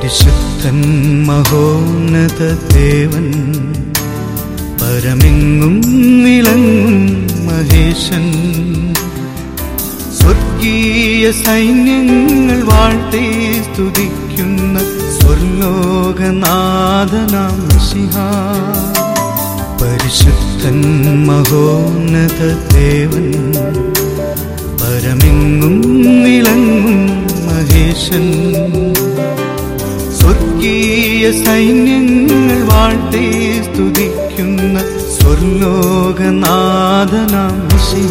പരിശുദ്ധൻ മഹോന്നത ദേവൻ പരമെങ്ങും വിളങ്ങും മഹേശൻ സ്വർഗീയ സൈന്യങ്ങൾ വാഴ്ത്തി സ്തുതിക്കുന്ന സ്വർലോകനാഥനാം ശിഹ പരിശുദ്ധൻ മഹോന്നത ദേവൻ പരമെങ്ങും വിളങ്ങും മഹേശൻ സ്വർഗീയ സൈന്യങ്ങൾ വാഴ്ത്തി സ്തുതിക്കുന്ന സ്വർലോകനാഥനാം ശിഹ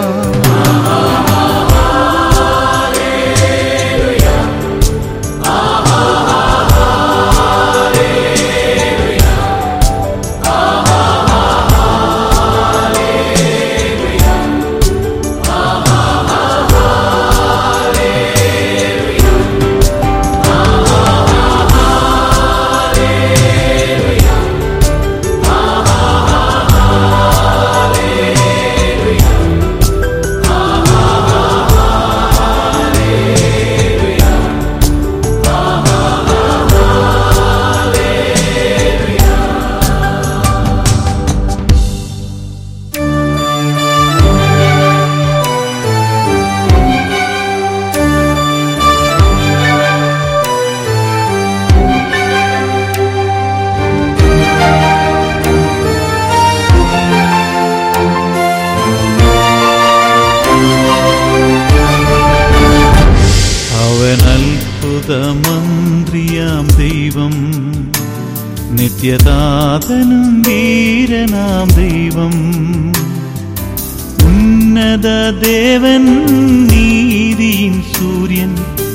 അവൻ അത്ഭുതമന്ത്രിയാം ദൈവം നിത്യതാതനും വീരനാം ദൈവം ഉന്നത ദേവൻ നീതിയിൻ സൂര്യൻ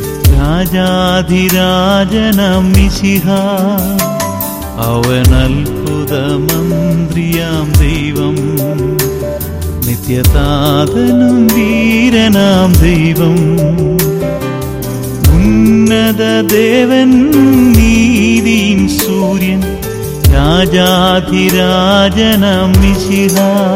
രാജാധിരാജനം മിശിഹ അവൻ അത്ഭുതമന്ത്രിയാം ദൈവം നിത്യതാതനും വീരനാം ദൈവം ഉന്നത ദേവൻ നീതിയിൻ സൂര്യൻ രാജാധിരാജനം മിശിഹ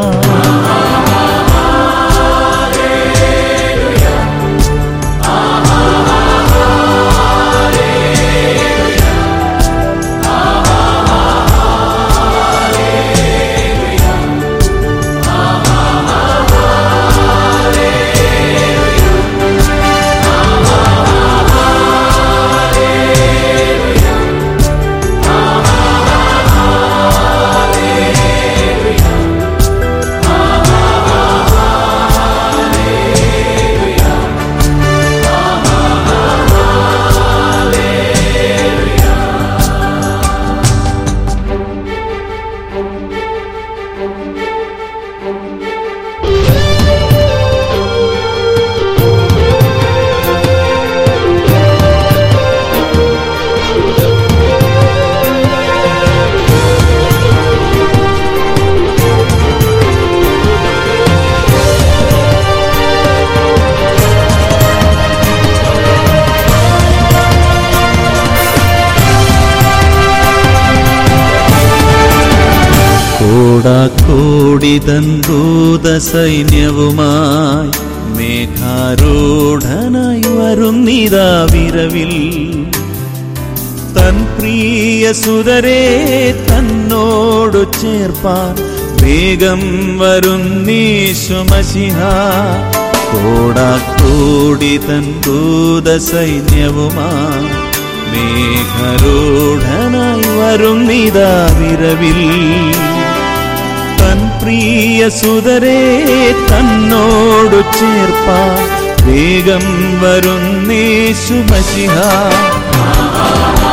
കോടാക്കോടിതൻ ദൂത സൈന്യവുമായി മേഘാരൂഢനായി വരുന്നിതാ വിരവിൽ തൻ പ്രിയ സുതരെ തന്നോടു ചേർപ്പാൻ വേഗം വരുന്നീശുമശിഹ കോടാക്കോടി തൻ ദൂത സൈന്യവുമായി മേഘരൂഢനായി വരുന്നിതാ വിരവിൽ തൻ പ്രിയ സുതരെ തന്നോടു ചേർപ്പാൻ വേഗം വരുന്നേശുമശിഹ